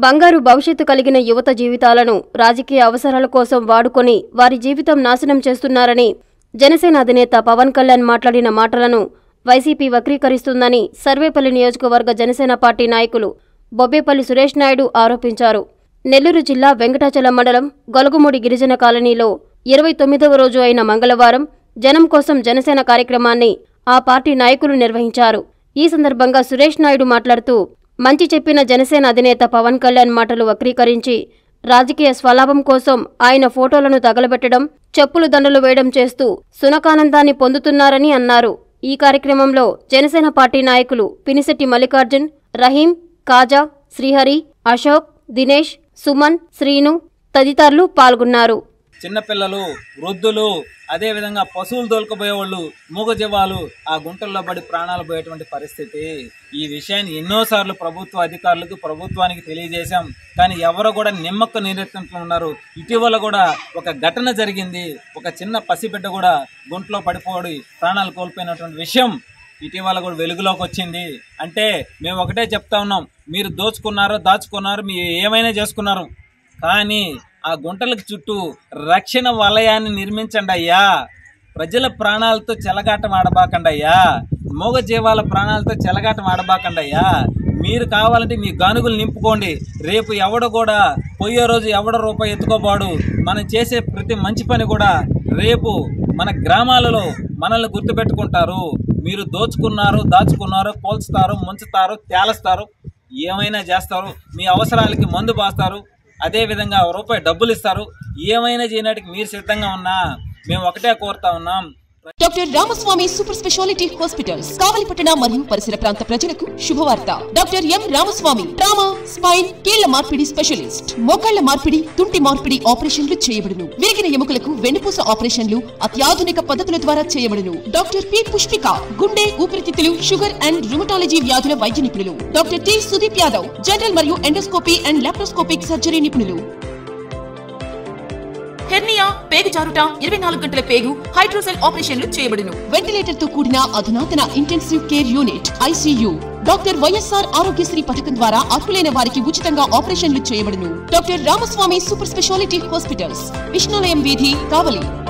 బంగారు భవిష్యత్తు కలిగిన యువత జీవితాలను రాజకీయ అవసరాల కోసం వాడుకొని వారి జీవితం నాశనం చేస్తున్నారని జనసేన అధినేత పవన్ కళ్యాణ్ మాట్లాడిన మాటలను వైసీపీ వక్రీకరిస్తుందని సర్వేపల్లి నియోజకవర్గ జనసేన పార్టీ నాయకులు బొబ్బేపల్లి సురేష్ నాయుడు ఆరోపించారు నెల్లూరు జిల్లా వెంకటాచలం మండలం గొలగమూడి గిరిజన కాలనీలో ఇరవై తొమ్మిదవ రోజు అయిన మంగళవారం జనం కోసం జనసేన కార్యక్రమాన్ని ఆ పార్టీ నాయకులు నిర్వహించారు ఈ సందర్భంగా సురేష్ నాయుడు మాట్లాడుతూ మంచి చెప్పిన జనసేన అధినేత పవన్ కళ్యాణ్ మాటలు వక్రీకరించి రాజకీయ స్వలాభం కోసం ఆయన ఫోటోలను తగలబెట్టడం చెప్పులు దండలు వేయడం చేస్తూ సునకానందాన్ని పొందుతున్నారని అన్నారు ఈ కార్యక్రమంలో జనసేన పార్టీ నాయకులు పినిశెట్టి మల్లికార్జున్ రహీం కాజా శ్రీహరి అశోక్ దినేష్ సుమన్ శ్రీను తదితరులు పాల్గొన్నారు చిన్నపిల్లలు వృద్ధులు అదే విధంగా పశువులు తోలుకుపోయేవాళ్ళు మూగజీవాలు ఆ గుంటల్లో పడి ప్రాణాలు పోయేటువంటి పరిస్థితి ఈ విషయాన్ని ఎన్నోసార్లు ప్రభుత్వ అధికారులకు ప్రభుత్వానికి తెలియజేశాం కానీ ఎవరు కూడా నిమ్మక్క నీరెత్తుతూ ఉన్నారు ఇటీవల కూడా ఒక ఘటన జరిగింది ఒక చిన్న పసిబిడ్డ కూడా గుంటలో పడిపోయి ప్రాణాలు కోల్పోయినటువంటి విషయం ఇటీవల కూడా వెలుగులోకి వచ్చింది అంటే మేము ఒకటే చెప్తా ఉన్నాం మీరు దోచుకున్నారు దాచుకున్నారు మీరు ఏమైనా చేసుకున్నారు కానీ ఆ గుంటలకు చుట్టూ రక్షణ వలయాన్ని నిర్మించండి అయ్యా ప్రజల ప్రాణాలతో చెలగాటం ఆడబాకండి అయ్యా మూగ జీవాల ప్రాణాలతో చెలగాటం ఆడబాకండి అయ్యా మీరు కావాలంటే మీ గానుగులు నింపుకోండి రేపు ఎవడు కూడా పోయే రోజు ఎవడ రూపాయి ఎత్తుకోబాడు మనం చేసే ప్రతి మంచి పని కూడా రేపు మన గ్రామాలలో మనల్ని గుర్తుపెట్టుకుంటారు మీరు దోచుకున్నారు దాచుకున్నారు కోల్చుతారు ముంచుతారు తేలస్తారు ఏమైనా చేస్తారు మీ అవసరాలకి మందు బాస్తారు అదే విధంగా రూపాయి డబ్బులు ఇస్తారు ఏమైనా చేయడానికి మీరు సిద్ధంగా ఉన్నా మేము ఒకటే కోరుతా ఉన్నాం doctor Ramaswamy super speciality hospitals కావలిపట్టణ మరియు పరిసర ప్రాంత ప్రజలకు శుభవార్త doctor M Ramaswamy trauma spine కీళ్ల మార్పిడి స్పెషలిస్ట్ మోకాళ్ల మార్పిడి తుంటి మార్పిడి ఆపరేషన్లు చేయబడును విరిగిన ఎముకలకు వెన్నుపూస ఆపరేషన్లు అత్యాధునిక పద్ధతుల ద్వారా చేయబడును డాక్టర్ పి పుష్పిక గుండె ఊపిరితిత్తులు షుగర్ అండ్ రుమటాలజీ వ్యాధుల వైద్య నిపుణులు doctor T Sudeep Yadav general మరియు ఎండోస్కోపీ అండ్ లాప్రోస్కోపిక్ సర్జరీ నిపుణులు హెర్నియా పేగు జారుట ఇరవై నాలుగు గంటల పేగు హైడ్రోసెల్ ఆపరేషన్లు చేయబడును వెంటిలేటర్ తో కూడిన అధునాతన intensive care unit ICU doctor YSR Aarogyasri పథకం ద్వారా అర్హులైన వారికి ఉచితంగా ఆపరేషన్లు చేయబడును doctor Ramaswamy super speciality hospitals Vishnulayam వీధి కావలి